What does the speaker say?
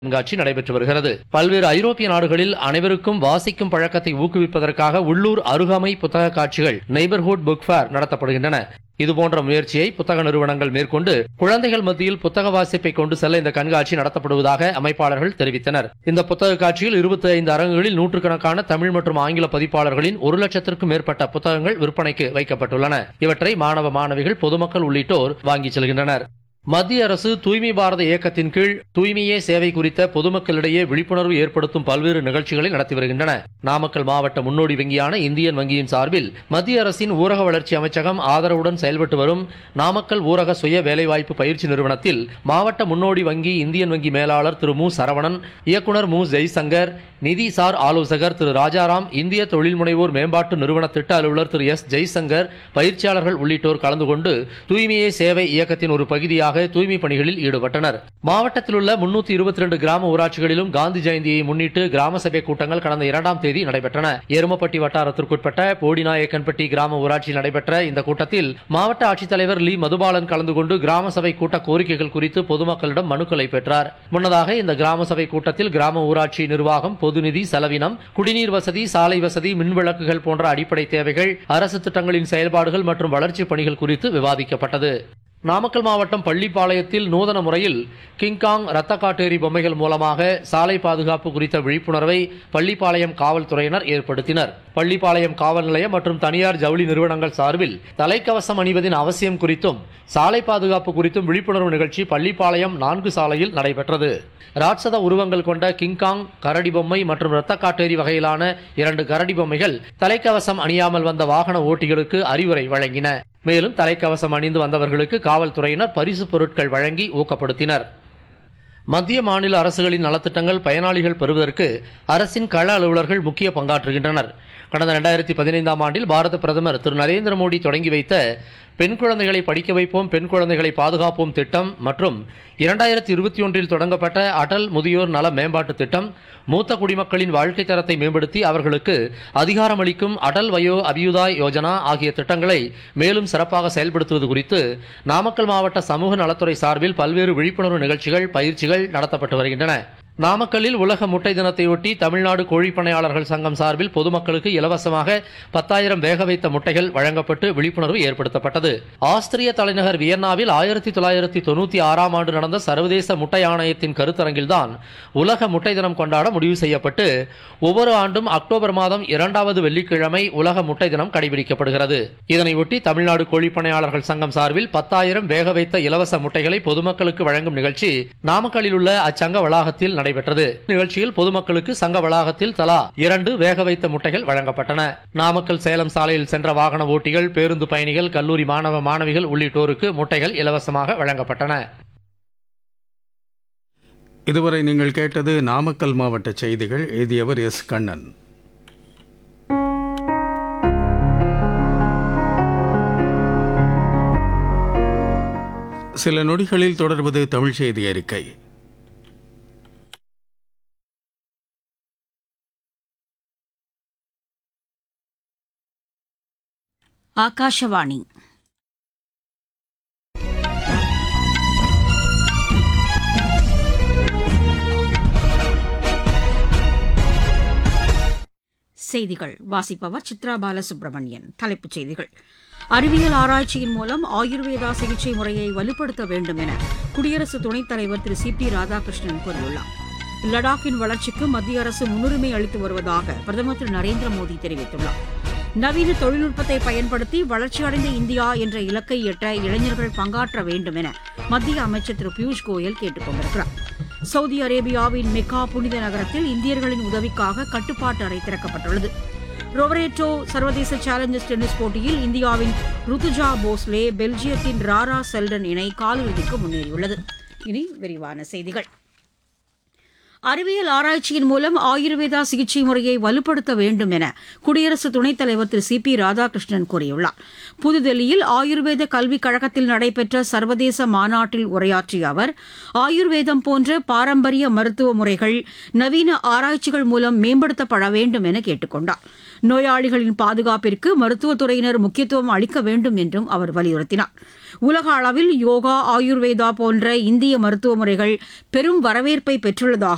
கண்காட்சி நடைபெற்று வருகிறது பல்வேறு ஐரோப்பிய நாடுகளில் அனைவருக்கும் வாசிக்கும் பழக்கத்தை ஊக்குவிப்பதற்காக உள்ளூர் அருகாமை புத்தக காட்சிகள் நெய்பர்ஹுட் புக் ஃபேர் நடத்தப்படுகின்றன இதுபோன்ற முயற்சியை புத்தக நிறுவனங்கள் மேற்கொண்டு குழந்தைகள் மத்தியில் புத்தக வாசிப்பை கொண்டு செல்ல இந்த கண்காட்சி நடத்தப்படுவதாக அமைப்பாளர்கள் தெரிவித்தனர் இந்த புத்தக காட்சியில் இருபத்தி ஐந்து அரங்குகளில் நூற்றுக்கணக்கான தமிழ் மற்றும் ஆங்கில பதிப்பாளர்களின் ஒரு லட்சத்திற்கும் மேற்பட்ட புத்தகங்கள் விற்பனைக்கு வைக்கப்பட்டுள்ளன இவற்றை மாணவ மாணவிகள் பொதுமக்கள் உள்ளிட்டோர் வாங்கிச் செல்கின்றனர் மத்திய அரசு தூய்மை பாரத இயக்கத்தின் கீழ் தூய்மையே சேவை குறித்த பொதுமக்களிடையே விழிப்புணர்வு ஏற்படுத்தும் பல்வேறு நிகழ்ச்சிகளை நடத்தி வருகின்றன நாமக்கல் மாவட்ட முன்னோடி வங்கியான இந்தியன் வங்கியின் சார்பில் மத்திய அரசின் ஊரக வளர்ச்சி அமைச்சகம் ஆதரவுடன் செயல்பட்டு வரும் நாமக்கல் ஊரக சுய வேலைவாய்ப்பு பயிற்சி நிறுவனத்தில் மாவட்ட முன்னோடி வங்கி இந்தியன் வங்கி மேலாளர் திரு மு சரவணன் இயக்குனர் மு ஜெய்சங்கர் நிதி சார் ஆலோசகர் திரு ராஜாராம் இந்திய தொழில் முனைவோர் மேம்பாட்டு நிறுவன திட்ட அலுவலர் திரு எஸ் ஜெய்சங்கர் பயிற்சியாளர்கள் உள்ளிட்டோர் கலந்து கொண்டு தூய்மையே சேவை இயக்கத்தின் ஒரு பகுதியாக தூய்மை பணிகளில் ஈடுபட்டனர் மாவட்டத்தில் உள்ள முன்னூத்தி இருபத்தி ரெண்டு கிராம ஊராட்சிகளிலும் காந்தி ஜெயந்தியை முன்னிட்டு கிராம சபை கூட்டங்கள் கடந்த இரண்டாம் தேதி நடைபெற்றன எருமப்பட்டி வட்டாரத்திற்குட்பட்ட போடிநாயக்கன்பட்டி கிராம ஊராட்சியில் நடைபெற்ற இந்த கூட்டத்தில் மாவட்ட ஆட்சித்தலைவர் லீ மதுபாலன் கலந்து கொண்டு கிராம சபை கூட்ட கோரிக்கைகள் குறித்து பொதுமக்களிடம் மனுக்களை பெற்றார் முன்னதாக இந்த கிராம சபை கூட்டத்தில் கிராம ஊராட்சி நிர்வாகம் பொதுநிதி செலவினம் குடிநீர் வசதி சாலை வசதி மின்விளக்குகள் போன்ற அடிப்படை தேவைகள் அரசு திட்டங்களின் செயல்பாடுகள் மற்றும் வளர்ச்சிப் பணிகள் குறித்து விவாதிக்கப்பட்டது நாமக்கல் மாவட்டம் பள்ளிப்பாளையத்தில் நூதன முறையில் கிங்காங் ரத்த காட்டேரி பொம்மைகள் மூலமாக சாலை பாதுகாப்பு குறித்த விழிப்புணர்வை பள்ளிப்பாளையம் காவல்துறையினர் ஏற்படுத்தினர் பள்ளிப்பாளையம் காவல் நிலையம் மற்றும் தனியார் ஜவுளி நிறுவனங்கள் சார்பில் தலைக்கவசம் அணிவதின் அவசியம் குறித்தும் சாலை பாதுகாப்பு குறித்தும் விழிப்புணர்வு நிகழ்ச்சி பள்ளிப்பாளையம் நான்கு சாலையில் நடைபெற்றது ராட்சத உருவங்கள் கொண்ட கிங்காங் கரடி பொம்மை மற்றும் இரத்த காட்டேரி வகையிலான இரண்டு கரடி பொம்மைகள் தலைக்கவசம் அணியாமல் வந்த வாகன ஓட்டிகளுக்கு அறிவுரை வழங்கின மேலும் தலைக்கவசம் அணிந்து வந்தவர்களுக்கு காவல்துறையினர் பரிசு பொருட்கள் வழங்கி ஊக்கப்படுத்தினர் மத்திய மாநில அரசுகளின் நலத்திட்டங்கள் பயனாளிகள் பெறுவதற்கு அரசின் கள அலுவலர்கள் முக்கிய பங்காற்றுகின்றனர் கடந்த ரெண்டாயிரத்தி பதினைந்தாம் ஆண்டில் பாரத பிரதமர் திரு நரேந்திர மோடி தொடங்கி வைத்த பெண் குழந்தைகளை படிக்க வைப்போம் பெண் குழந்தைகளை பாதுகாப்போம் திட்டம் மற்றும் இரண்டாயிரத்தி இருபத்தி ஒன்றில் தொடங்கப்பட்ட அடல் முதியோர் நல மேம்பாட்டு திட்டம் மூத்த குடிமக்களின் வாழ்க்கை தரத்தை மேம்படுத்தி அவர்களுக்கு அதிகாரமளிக்கும் அடல் வயோ அபியுதாய் யோஜனா ஆகிய திட்டங்களை மேலும் சிறப்பாக செயல்படுத்துவது குறித்து நாமக்கல் மாவட்ட சமூக நலத்துறை சார்பில் பல்வேறு விழிப்புணர்வு நிகழ்ச்சிகள் பயிற்சிகள் நடத்தப்பட்டு வருகின்றன நாமக்கல்லில் உலக முட்டை தினத்தையொட்டி தமிழ்நாடு கோழிப்பனையாளர்கள் சங்கம் சார்பில் பொதுமக்களுக்கு இலவசமாக பத்தாயிரம் வேக வைத்த முட்டைகள் வழங்கப்பட்டு விழிப்புணர்வு ஏற்படுத்தப்பட்டது ஆஸ்திரிய தலைநகர் வியன்னாவில் ஆயிரத்தி தொள்ளாயிரத்தி தொண்ணூத்தி ஆறாம் ஆண்டு நடந்த சர்வதேச முட்டை ஆணையத்தின் கருத்தரங்கில்தான் உலக முட்டை தினம் கொண்டாட முடிவு செய்யப்பட்டு ஒவ்வொரு ஆண்டும் அக்டோபர் மாதம் இரண்டாவது வெள்ளிக்கிழமை உலக முட்டை தினம் கடைபிடிக்கப்படுகிறது இதனையொட்டி தமிழ்நாடு கோழிப்பனையாளர்கள் சங்கம் சார்பில் பத்தாயிரம் வேக வைத்த இலவச முட்டைகளை பொதுமக்களுக்கு வழங்கும் நிகழ்ச்சி நாமக்கல்லில் உள்ள அச்சங்க வளாகத்தில் நடைபெற்றது நிகழ்ச்சியில் பொதுமக்களுக்கு சங்க வளாகத்தில் தலா இரண்டு வேக வைத்த முட்டைகள் வழங்கப்பட்டன நாமக்கல் சேலம் சாலையில் சென்ற வாகன ஓட்டிகள் பேருந்து பயணிகள் கல்லூரி மாணவ மாணவிகள் உள்ளிட்டோருக்கு முட்டைகள் இலவசமாக வழங்கப்பட்டன இதுவரை நீங்கள் கேட்டது நாமக்கல் மாவட்ட செய்திகள் எழுதியவர் எஸ் கண்ணன் சில நொடிகளில் தொடர்வது தமிழ் செய்தி அறிக்கை ಆಕಾಶವಾಣಿ செய்திகள் வாசிப்பவர் சித்ரா பாலசுப்ரமணியன் தலைப்புச் செய்திகள் அறிவியல் ஆராய்ச்சியின் மூலம் ஆயுர்வேதா சிகிச்சை முறையை வலுப்படுத்த வேண்டும் என குடியரசு துணைத் தலைவர் திரு சி பி ராதாகிருஷ்ணன் கூறியுள்ளார் லடாக்கின் வளர்ச்சிக்கு மத்திய அரசு முன்னுரிமை அளித்து வருவதாக பிரதமர் திரு நரேந்திர மோடி தெரிவித்துள்ளார் நவீன தொழில்நுட்பத்தை பயன்படுத்தி வளர்ச்சியடைந்த இந்தியா என்ற இலக்கை எட்ட இளைஞர்கள் பங்காற்ற வேண்டும் என மத்திய அமைச்சர் திரு பியூஷ் கோயல் கேட்டுக் கொண்டிருக்கிறார் சவுதி அரேபியாவின் மெக்கா புனித நகரத்தில் இந்தியர்களின் உதவிக்காக கட்டுப்பாட்டு அறை திறக்கப்பட்டுள்ளது ரொவரேட்டோ சர்வதேச சேலஞ்சர்ஸ் டென்னிஸ் போட்டியில் இந்தியாவின் ருத்துஜா போஸ்லே பெல்ஜியத்தின் ராரா செல்டன் இணை காலிறுதிக்கு முன்னேறியுள்ளது இனி விரிவான செய்திகள் அறிவியல் ஆராய்ச்சியின் மூலம் ஆயுர்வேதா சிகிச்சை முறையை வலுப்படுத்த வேண்டும் என குடியரசு துணைத் தலைவர் திரு சி பி ராதாகிருஷ்ணன் கூறியுள்ளார் புதுதில்லியில் ஆயுர்வேத கல்விக் கழகத்தில் நடைபெற்ற சர்வதேச மாநாட்டில் உரையாற்றிய அவர் ஆயுர்வேதம் போன்ற பாரம்பரிய மருத்துவ முறைகள் நவீன ஆராய்ச்சிகள் மூலம் மேம்படுத்தப்பட வேண்டும் என கேட்டுக் கொண்டார் நோயாளிகளின் பாதுகாப்பிற்கு மருத்துவத்துறையினர் முக்கியத்துவம் அளிக்க வேண்டும் என்றும் அவர் வலியுறுத்தினார் உலக அளவில் யோகா ஆயுர்வேதா போன்ற இந்திய மருத்துவ முறைகள் பெரும் வரவேற்பை பெற்றுள்ளதாக